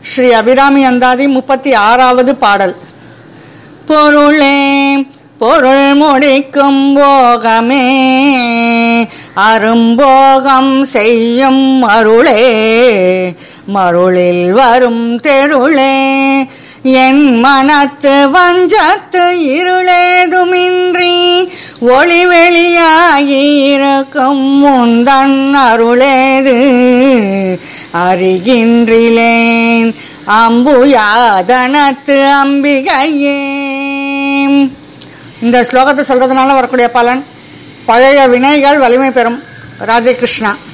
ஸ்ரீ அபிராமி அந்தாதி முப்பத்தி ஆறாவது பாடல் பொருளே பொருள் முடிக்கும் போகமே அரும்போகம் செய்யும் அருளே மருளில் வரும் தெருளே என் மனத்து வஞ்சத்து இருளேதுமின்றி ஒளி வெளியாகியிருக்கும் முந்தன் அருளேது அறிகின்றிலேன் அம்புயாதனத்து அம்பிகையே இந்த ஸ்லோகத்தை சொல்றதுனால வரக்கூடிய பலன் பழைய வினைகள் வலிமை பெறும் ராதே கிருஷ்ணா